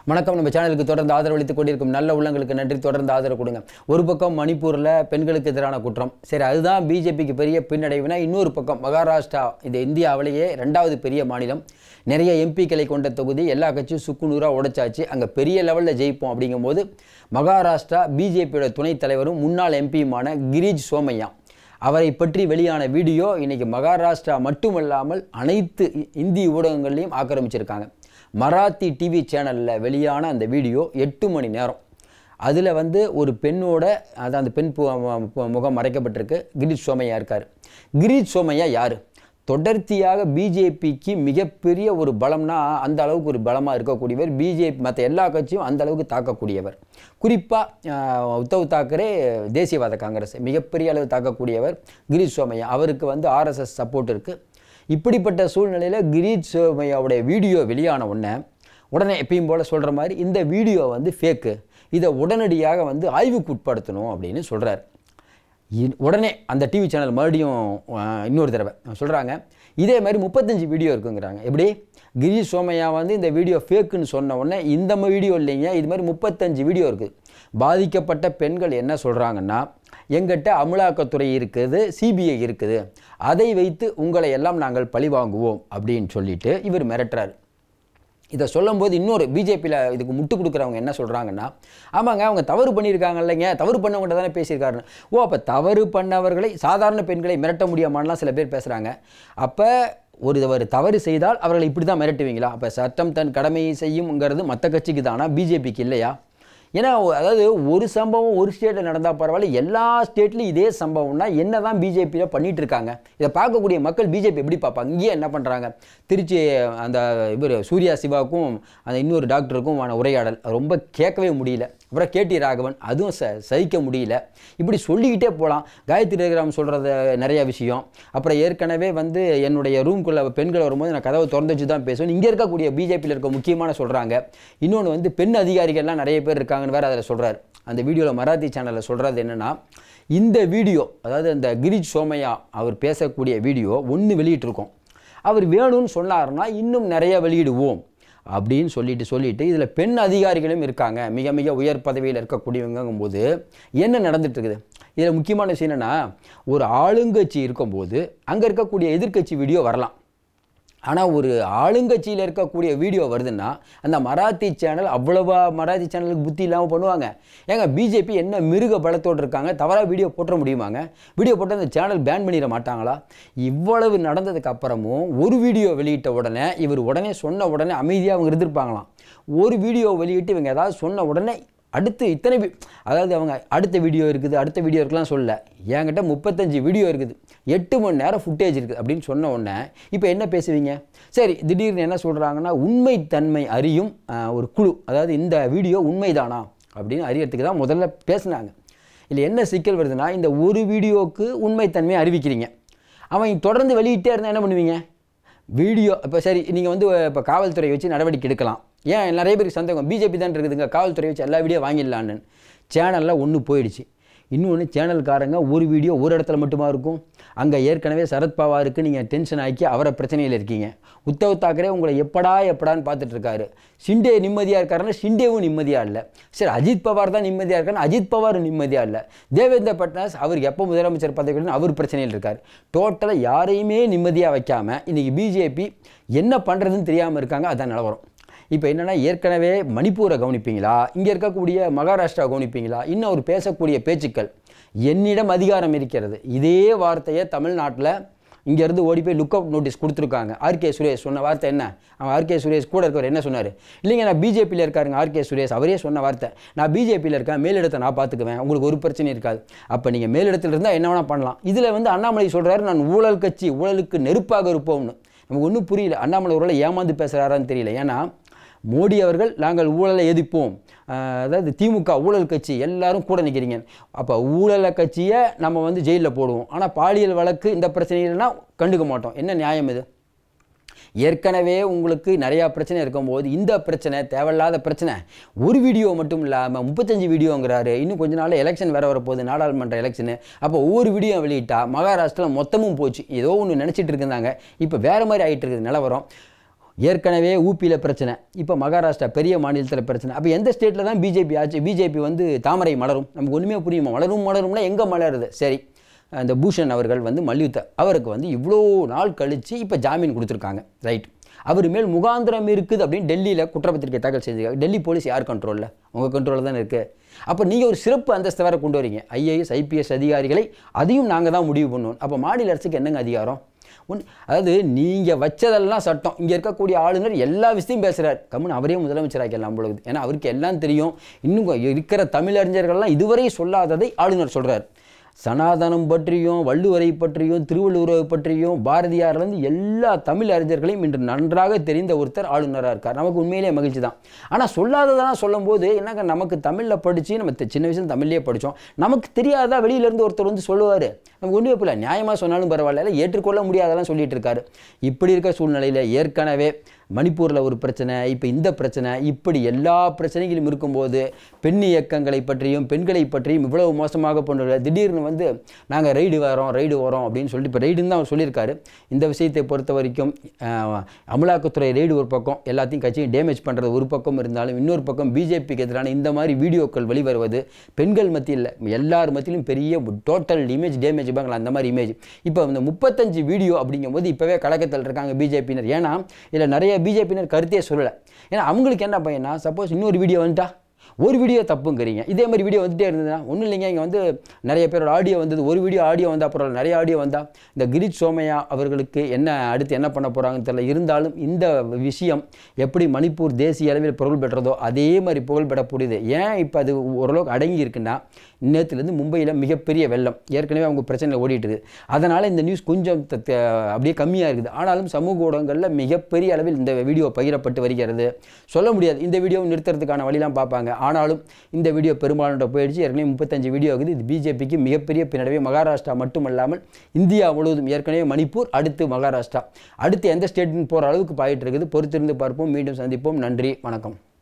வணக்கம் நம்ம சேனலுக்கு தொடர்ந்து ஆதரவளித்துக் கொண்டிருக்கும் நல்ல உள்ளங்களுக்கு நன்றி தொடர்ந்து ஆதரவு கொடுங்க ஒரு பக்கம் மணிப்பூரில் பெண்களுக்கு எதிரான குற்றம் சரி அதுதான் பிஜேபிக்கு பெரிய பின்னடைவுனா இன்னொரு பக்கம் மகாராஷ்டிரா இந்த இந்தியாவிலேயே ரெண்டாவது பெரிய மாநிலம் நிறைய எம்பிக்களை கொண்ட தொகுதி எல்லா கட்சியும் சுக்குநூறாக உடைச்சாச்சு அங்கே பெரிய லெவலில் ஜெயிப்போம் அப்படிங்கும்போது மகாராஷ்டிரா பிஜேபியோட துணைத் தலைவரும் முன்னாள் எம்பியுமான கிரீஜ் சோமையா அவரை பற்றி வெளியான வீடியோ இன்னைக்கு மகாராஷ்டிரா மட்டுமல்லாமல் அனைத்து இ- இந்தி ஊடகங்கள்லையும் ஆக்கிரமிச்சிருக்காங்க மராத்தி டிவி சேனலில் வெளியான அந்த வீடியோ எட்டு மணி நேரம் அதில் வந்து ஒரு பெண்ணோட அதான் அந்த பெண் பு- மு- மு- முகம் மறைக்கப்பட்டிருக்கு கிரீஷ் சோமையா இருக்கார் கிரீஷ் சோமையா யார் தொடர்ச்சியாக பிஜேபிக்கு மிகப்பெரிய ஒரு பலம்னா அந்த அளவுக்கு ஒரு பலமாக இருக்கக்கூடியவர் பிஜேபி மற்ற எல்லா கட்சியும் அந்த அளவுக்கு தாக்கக்கூடியவர் குறிப்பாக உத்தவ் தாக்கரே தேசியவாத காங்கிரஸ் மிகப்பெரிய அளவு தாக்கக்கூடியவர் கிரீஷ் சோமையா அவருக்கு வந்து ஆர்எஸ்எஸ் சப்போர்ட் இருக்குது இப்படிப்பட்ட சூழ்நிலையில் கிரீஷ் சோமையாவுடைய வீடியோ வெளியான உடனே உடனே எப்பயும் போல் சொல்கிற மாதிரி இந்த வீடியோ வந்து ஃபேக்கு இதை உடனடியாக வந்து ஆய்வுக்கு உட்படுத்தணும் அப்படின்னு சொல்கிறார் இ- உடனே அந்த டிவி சேனல் மறுபடியும் அஹ், இன்னொரு தடவை சொல்கிறாங்க இதே மாதிரி முப்பத்தஞ்சு வீடியோ இருக்குங்கிறாங்க எப்படி கிரீஷ் சோமையா வந்து இந்த வீடியோ ஃபேக்குன்னு சொன்ன உடனே இந்த ம- வீடியோ இல்லைங்க இது மாதிரி முப்பத்தஞ்சு வீடியோ இருக்குது பாதிக்கப்பட்ட பெண்கள் என்ன சொல்கிறாங்கன்னா எங்கிட்ட அமலாக்கத்துறை இருக்குது சிபிஐ இருக்குது அதை வைத்து உங்களை எல்லாம் நாங்கள் பழிவாங்குவோம் அப்படின்னு சொல்லிட்டு இவர் மிரட்டுறாரு இதை சொல்லும்போது இன்னொரு பிஜேபியில் இதுக்கு முட்டு கொடுக்குறவங்க என்ன சொல்கிறாங்கன்னா ஆமாங்க அவங்க தவறு பண்ணியிருக்காங்க இல்லைங்க தவறு பண்ணவங்கள்ட்ட தானே பேசியிருக்காருன்னு ஓ அப்போ தவறு பண்ணவர்களை சாதாரண பெண்களை மிரட்ட முடியாமான்லாம் சில பேர் பேசுகிறாங்க அப்போ ஒரு ஒரு தவறு செய்தால் அவர்களை இப்படி தான் மிரட்டுவீங்களா அப்போ சட்டம் தன் கடமையை செய்யும்ங்கிறது மற்ற கட்சிக்கு தானா பிஜேபிக்கு இல்லையா ஏன்னா ஒ- அதாவது ஒரு சம்பவம் ஒரு ஸ்டேட்டில் நடந்தால் பரவாயில்ல எல்லா ஸ்டேட்லையும் இதே சம்பவம்னா என்ன தான் பிஜேபியில் பண்ணிட்டு இருக்காங்க இதை பார்க்கக்கூடிய மக்கள் பிஜேபி எப்படி பார்ப்பாங்க இங்கேயே என்ன பண்ணுறாங்க திருச்சி அந்த இவர் சூர்யா சிவாவுக்கும் அந்த இன்னொரு டாக்டருக்கும் ஆன உரையாடல் அது ரொம்ப கேட்கவே முடியல அப்புறம் கேடி ராகவன் அதுவும் ச சகிக்க முடியல இப்படி சொல்லிக்கிட்டே போகலாம் காயத்ரி ரகுராம் சொல்கிறத நிறைய விஷயம் அப்புறம் ஏற்கனவே வந்து என்னுடைய ரூம்குள்ளே பெண்கள் வரும்போது நான் கதவை திறந்து வச்சு தான் பேசுவேன் இங்கே இருக்கக்கூடிய பிஜேபியில் இருக்க முக்கியமான சொல்கிறாங்க இன்னொன்று வந்து பெண் அதிகாரிகள்லாம் நிறைய பேர் இருக்காங்கன்னு வேறு அதில் சொல்கிறாரு அந்த வீடியோவில் மராத்தி சேனலில் சொல்கிறது என்னென்னா இந்த வீடியோ அதாவது அந்த கிரீஷ் சோமையா அவர் பேசக்கூடிய வீடியோ ஒன்று வெளியிட்டிருக்கோம் அவர் வேணும்னு சொன்னாருன்னா இன்னும் நிறைய வெளியிடுவோம் அப்படின்னு சொல்லிட்டு சொல்லிட்டு இதில் பெண் அதிகாரிகளும் இருக்காங்க மிக மிக உயர் பதவியில் இருக்கக்கூடியவங்கும் போது என்ன நடந்துட்டு இருக்குது இதில் முக்கியமான விஷயம் என்னென்னா ஒரு ஆளுங்கட்சி இருக்கும்போது அங்கே இருக்கக்கூடிய எதிர்க்கட்சி வீடியோ வரலாம் ஆனால் ஒரு ஆளுங்கட்சியில் இருக்கக்கூடிய வீடியோ வருதுன்னா அந்த மராத்தி சேனல் அவ்வளவா மராத்தி சேனலுக்கு புத்தி இல்லாமல் பண்ணுவாங்க ஏங்க பிஜேபி என்ன மிருக பலத்தோடு இருக்காங்க தவறாக வீடியோ போட்டுற முடியுமாங்க வீடியோ போட்டு அந்த சேனல் பேன் பண்ணிட மாட்டாங்களா இவ்வளவு நடந்ததுக்கு அப்புறமும் ஒரு வீடியோ வெளியிட்ட உடனே இவர் உடனே சொன்ன உடனே அமைதியாக அவங்க இருந்திருப்பாங்களாம் ஒரு வீடியோ வெளியிட்டு இவங்க ஏதாவது சொன்ன உடனே அடுத்து இத்தனை வி- அதாவது அவங்க அடுத்த வீடியோ இருக்குது அடுத்த வீடியோ இருக்குலாம் சொல்ல என்கிட்ட முப்பத்தஞ்சு வீடியோ இருக்குது எட்டு மணி நேரம் ஃபுட்டேஜ் இருக்குது அப்படின்னு சொன்ன உடனே இப்போ என்ன பேசுவீங்க சரி திடீர்னு என்ன சொல்கிறாங்கன்னா உண்மைத்தன்மை அறியும் ஆஹ், ஒரு குழு அதாவது இந்த வீடியோ உண்மைதானா அப்படின்னு அறியறதுக்கு தான் முதல்ல பேசுனாங்க இல்லை என்ன சிக்கல் வருதுன்னா இந்த ஒரு வீடியோவுக்கு உண்மைத்தன்மையை அறிவிக்கிறீங்க அவன் தொடர்ந்து வெளியிட்டே இருந்தால் என்ன பண்ணுவீங்க வீடியோ இப்போ சரி நீங்கள் வந்து இப்போ காவல்துறை வச்சு நடவடிக்கை எடுக்கலாம் ஏன் நிறைய பேருக்கு சந்தேகம் பிஜேபி தான் இருக்குதுங்க காவல்துறை வச்சு எல்லா வீடியோ வாங்கிடலான்னு சேனலில் ஒன்று போயிடுச்சு இன்னொன்று சேனல்காரங்க ஒரு வீடியோ ஒரு இடத்துல மட்டுமா இருக்கும் அங்கே ஏற்கனவே சரத்பவாருக்கு நீங்கள் டென்ஷன் ஆக்கி அவரை பிரச்சனையில் இருக்கீங்க உத்தவ் தாக்கரே உங்களை எப்படா எப்படான்னு பார்த்துட்டு இருக்காரு ஷிண்டே நிம்மதியாக இருக்காருன்னா ஷிண்டேவும் நிம்மதியாக இல்லை சரி அஜித் பவார் தான் நிம்மதியாக இருக்காருன்னா அஜித் பவார் நிம்மதியாக இல்லை தேவேந்திர பட்னாஸ் அவர் எப்போ முதலமைச்சர் பதவியில் அவர் பிரச்சனையில் இருக்கார் டோட்டலாக யாரையுமே நிம்மதியாக வைக்காமல் இன்றைக்கி பிஜேபி என்ன பண்ணுறதுன்னு தெரியாமல் இருக்காங்க அதான் நிலவரம் இப்போ என்னென்னா ஏற்கனவே மணிப்பூரை கவனிப்பீங்களா இங்கே இருக்கக்கூடிய மகாராஷ்டிரா கவனிப்பீங்களா இன்னும் அவர் பேசக்கூடிய பேச்சுக்கள் என்னிடம் அதிகாரம் இருக்கிறது இதே வார்த்தையை தமிழ்நாட்டில் இங்கேருந்து ஓடி போய் லுக் அவுட் நோட்டீஸ் கொடுத்துருக்காங்க ஆர்கே சுரேஷ் சொன்ன வார்த்தை என்ன அவன் ஆர்கே சுரேஷ் கூட இருக்கவர் என்ன சொன்னார் இல்லைங்க நான் பிஜேபியில் இருக்காருங்க ஆர்கே சுரேஷ் அவரே சொன்ன வார்த்தை நான் பிஜேபியில் இருக்கேன் மேலிடத்தை நான் பார்த்துக்குவேன் உங்களுக்கு ஒரு பிரச்சனை இருக்காது அப்போ நீங்கள் மேலிடத்தில் இருந்தால் என்ன வேணால் பண்ணலாம் இதில் வந்து அண்ணாமலை சொல்கிறாரு நான் ஊழல் கட்சி ஊழலுக்கு நெருப்பாக இருப்போம்னு நமக்கு ஒன்றும் புரியல அண்ணாமலை ஒருவேளை ஏமாந்து பேசுகிறாரான்னு தெரியல ஏன்னா மோடி அவர்கள் நாங்கள் ஊழலை எதிர்ப்போம் ஆஹ் அதாவது திமுக ஊழல் கட்சி எல்லாரும் கூட நிற்கிறீங்க அப்போ ஊழலை கட்சியை நம்ம வந்து ஜெயிலில் போடுவோம் ஆனால் பாலியல் வழக்கு இந்த பிரச்சனைகள்னா கண்டுக்க மாட்டோம் என்ன நியாயம் இது ஏற்கனவே உங்களுக்கு நிறையா பிரச்சனை இருக்கும்போது இந்த பிரச்சனை தேவையில்லாத பிரச்சனை ஒரு வீடியோ மட்டும் இல்லாமல் முப்பத்தஞ்சு வீடியோங்கிறாரு இன்னும் கொஞ்ச நாள் எலெக்ஷன் வேற வரப்போகுது நாடாளுமன்ற எலெக்ஷனு அப்போ ஒவ்வொரு வீடியோ வெளியிட்டா மகாராஷ்டிரா மொத்தமும் போச்சு ஏதோ ஒன்று நினச்சிட்டு இருந்தாங்க இப்போ வேறு மாதிரி ஆகிட்டு இருக்குது நிலவரம் ஏற்கனவே ஊபியில் பிரச்சனை இப்போ மகாராஷ்டிரா பெரிய மாநிலத்தில் பிரச்சனை அப்போ எந்த ஸ்டேட்டில் தான் பிஜேபி ஆச்சு பிஜேபி வந்து தாமரை மலரும் நமக்கு ஒன்றுமே புரியுமா மலரும் மலரும்னா எங்கே மலருது சரி அந்த பூஷன் அவர்கள் வந்து மல்யுத்த அவருக்கு வந்து இவ்வளோ நாள் கழித்து இப்போ ஜாமீன் கொடுத்துருக்காங்க ரைட் அவர் மேல் முகாந்திரம் இருக்குது அப்படின்னு டெல்லியில் குற்றப்பத்திரிக்கை தாக்கல் செஞ்சுருக்காங்க டெல்லி போலீஸ் யார் கண்ட்ரோலில் உங்கள் கண்ட்ரோலில் தானே இருக்குது அப்போ நீங்கள் ஒரு சிறப்பு அந்தஸ்தை வேறு கொண்டு வரீங்க ஐஏஎஸ் ஐபிஎஸ் அதிகாரிகளை அதையும் நாங்கள் தான் முடிவு பண்ணுவோம் அப்போ மாநில அரசுக்கு என்னங்க அதிகாரம் ஒன் அதாவது நீங்கள் வச்சதெல்லாம் சட்டம் இங்கே இருக்கக்கூடிய ஆளுநர் எல்லா விஷயத்தையும் பேசுகிறார் கம்முன்னு அவரே முதலமைச்சராக்கலாம் பொழுது ஏன்னா அவருக்கு எல்லாம் தெரியும் இன்னும் இருக்கிற தமிழறிஞர்கள்லாம் இதுவரை சொல்லாததை ஆளுநர் சொல்கிறார் சனாதனம் பற்றியும் வள்ளுவரை பற்றியும் திருவள்ளுவரை பற்றியும் பாரதியார்லேருந்து எல்லா தமிழ் அறிஞர்களையும் இன்று நன்றாக தெரிந்த ஒருத்தர் ஆளுநராக இருக்கார் நமக்கு உண்மையிலே மகிழ்ச்சி தான் ஆனால் சொல்லாததெல்லாம் சொல்லும்போது என்னங்க நமக்கு தமிழில் படித்து நம்ம தி- சின்ன வயசுல தமிழ்லேயே படித்தோம் நமக்கு தெரியாதா வெளியிலேருந்து ஒருத்தர் வந்து சொல்லுவார் நமக்கு ஒன்றுமே போல நியாயமாக சொன்னாலும் பரவாயில்ல இல்லை ஏற்றுக்கொள்ள முடியாதெல்லாம் சொல்லிட்டு இருக்காரு இப்படி இருக்க சூழ்நிலையில் ஏற்கனவே மணிப்பூரில் ஒரு பிரச்சனை இப்போ இந்த பிரச்சனை இப்படி எல்லா பிரச்சனைகளும் இருக்கும்போது பெண் இயக்கங்களை பற்றியும் பெண்களை பற்றியும் இவ்வளவு மோசமாக பண்ணுற திடீர்னு வந்து நாங்கள் ரைடு வரோம் ரைடு வரோம் அப்படின்னு சொல்லிட்டு இப்போ ரைடுன்னு தான் அவர் சொல்லியிருக்காரு இந்த விஷயத்தை பொறுத்த வரைக்கும் ஆஹ், அமலாக்கத்துறை ரைடு ஒரு பக்கம் எல்லாத்தையும் கட்சியும் டேமேஜ் பண்ணுறது ஒரு பக்கம் இருந்தாலும் இன்னொரு பக்கம் பிஜேபிக்கு எதிரான இந்த மாதிரி வீடியோக்கள் வெளிவருவது பெண்கள் மத்தியில் எல்லார் மத்தியிலும் பெரிய டோட்டல் இமேஜ் டேமேஜ் பாங்களா அந்த மாதிரி இமேஜ் இப்போ இந்த முப்பத்தஞ்சு வீடியோ அப்படிங்கும்போது இப்போவே கலக்கத்தில் இருக்காங்க பிஜேபியினர் ஏன்னா இதில் நிறைய பிஜேபியினர் கருத்தே சொல்லலை ஏன்னா அவங்களுக்கு என்ன பையனா சப்போஸ் இன்னொரு வீடியோ வந்துட்டா ஒரு வீடியோ தப்புங்கிறீங்க இதே மாதிரி வீடியோ வந்துட்டே இருந்ததுன்னா ஒன்றும் இல்லைங்க இங்கே வந்து நிறைய பேரோட ஆடியோ வந்தது ஒரு வீடியோ ஆடியோ வந்தால் அப்புறம் நிறைய ஆடியோ வந்தால் இந்த கிரீஷ் சோமையா அவர்களுக்கு என்ன அடுத்து என்ன பண்ண போகிறாங்கன்னு தெரியல இருந்தாலும் இந்த விஷயம் எப்படி மணிப்பூர் தேசிய அளவில் புகழ் பெற்றதோ அதே மாதிரி புகழ் பெறக்கூடியது ஏன் இப்போ அது ஓரளவுக்கு அடங்கி இருக்குன்னா நேற்றுலேருந்து மும்பையில் மிகப்பெரிய வெள்ளம் ஏற்கனவே அவங்க பிரச்சனையில் ஓடிட்டு இருக்குது அதனால் இந்த நியூஸ் கொஞ்சம் த- த- அப்படியே கம்மியாக இருக்குது ஆனாலும் சமூக ஊடகங்களில் மிகப்பெரிய அளவில் இந்த வீடியோ பகிரப்பட்டு வருகிறது சொல்ல முடியாது இந்த வீடியோ நிறுத்துறதுக்கான வழிலாம் பார்ப்பாங்க ஆனாலும் இந்த வீடியோ பெரும்பாலும் போயிடுச்சு ஏற்கனவே முப்பத்தஞ்சு வீடியோ இருக்குது இது பிஜேபிக்கு மிகப்பெரிய பின்னடைவே மகாராஷ்டிரா மட்டுமல்லாமல் இந்தியா முழுவதும் ஏற்கனவே மணிப்பூர் அடுத்து மகாராஷ்டிரா அடுத்து எந்த ஸ்டேட்டுன்னு போகிற அளவுக்கு பாயிட்டு இருக்குது பொறுத்திருந்து பார்ப்போம் மீண்டும் சந்திப்போம் நன்றி வணக்கம்